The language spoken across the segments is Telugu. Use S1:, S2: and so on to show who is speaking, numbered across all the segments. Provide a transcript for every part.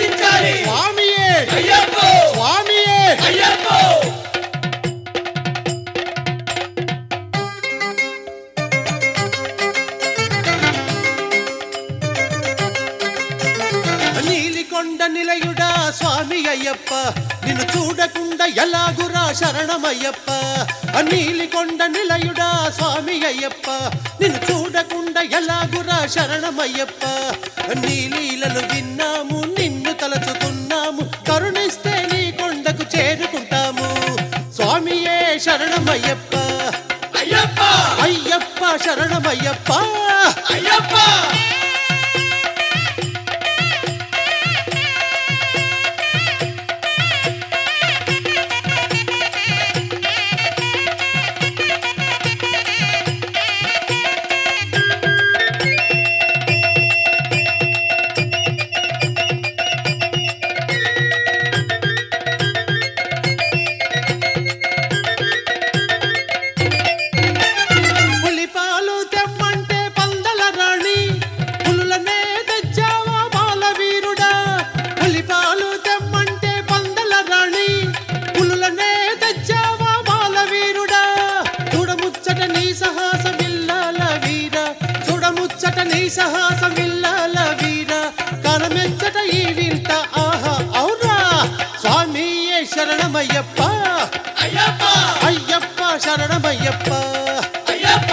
S1: రక్షించాలి
S2: స్వామియే
S1: అయ్యప్ప
S2: స్వామియే
S1: అయ్యప్ప
S2: నీలికొండ నిలయుడా స్వామి అయ్యప్ప నిన్ను చూడకుండా ఎలాగురా శరణమయ్యప్ప ఆ నీలికొండ నిలయుడా స్వామి అయ్యప్ప నిన్ను చూడకుండా ఎలాగురా శరణమయ్యప్ప నీ లీలలు విన్నాము నిన్ను తలచుతున్నాము కరుణిస్తే నీ కొండకు చేరుకుంటాము స్వామియే శరణమయ్యప్ప
S1: అయ్యప్ప
S2: అయ్యప్ప శరణమయ్యప్ప
S1: అయ్యప్ప
S2: పులిపాలు తెమ్మంటే పందల రాణి పులులనే తెచ్చావా బాలవీరుడా పులిపాలు తెమ్మంటే పందల రాణి పులులనే తెచ్చావా బాలవీరుడా చూడముచ్చట నీ సాహసం ఇల్లాల వీర చూడముచ్చట నీ సాహసం ఇల్లాల వీర కనమెచ్చట ఈ వింత ఆహా అవునా స్వామియే శరణమయ్యప్ప
S1: అయ్యప్ప
S2: అయ్యప్ప శరణమయ్యప్ప
S1: అయ్యప్ప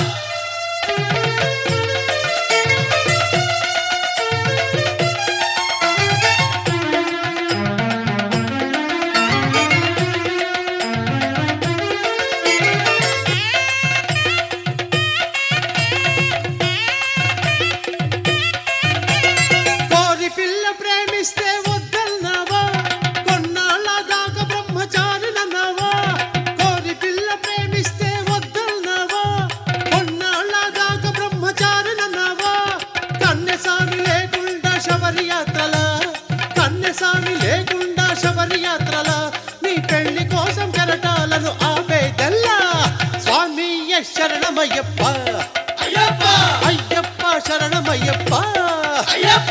S2: కోరి పిల్ల ప్రేమిస్తే వద్దన్నావా కొన్నాళ్ళ దాకా బ్రహ్మచారినన్నావా కోరి పిల్ల ప్రేమిస్తే వద్దన్నావా కొన్నాళ్ళ దాకా బ్రహ్మచారినన్నావా కన్యసామి లేకుండా శబరి యాత్రల కన్యసామి లేకుండా శబరి యాత్రల నీ పెళ్లి కోసం కెరటాలను ఆపేదల్లా స్వామి శరణమయ్యప్ప
S1: అయ్యప్ప
S2: అయ్యప్ప శరణమయ్యప్ప
S1: అయ్యప్ప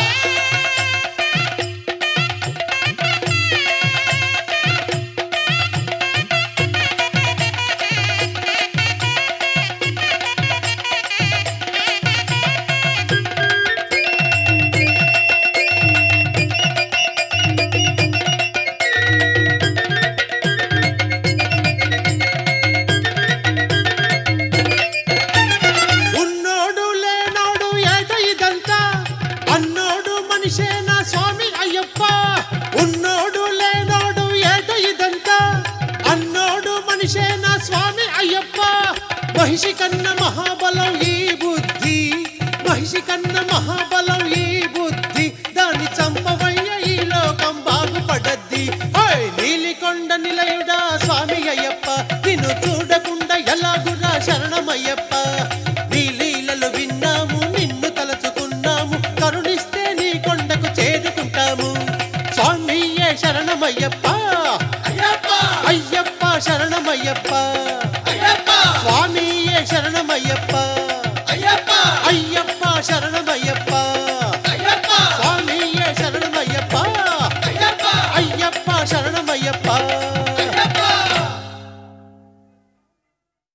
S2: ఉన్నోడు లేనోడు ఏట ఇదంతా అన్నోడు మనిషే నా స్వామి అయ్యప్ప ఉన్నోడు లేనోడు ఏట ఇదంతా అన్నోడు మనిషే నా స్వామి అయ్యప్ప మహిషి కన్న మహాబలం ఈ బుద్ధి మహిషి కన్న మహాబలం ఈ బుద్ధి దాన్ని చంపవయ్య ఈ లోకం బాగుపడద్ది ఓయ్ నీలికొండ నిలయుడా స్వామి అయ్యప్ప నిన్ను చూడకుండా ఎలాగురా శరణమయ్యప్ప నీ లీలలు విన్నాము నిన్ను తలచుకున్నాము కరుణిస్తే నీ కొండకు చేరుకుంటాము స్వామియే శరణమయ్యప్ప
S1: అయ్యప్ప
S2: అయ్యప్ప శరణమయ్యప్ప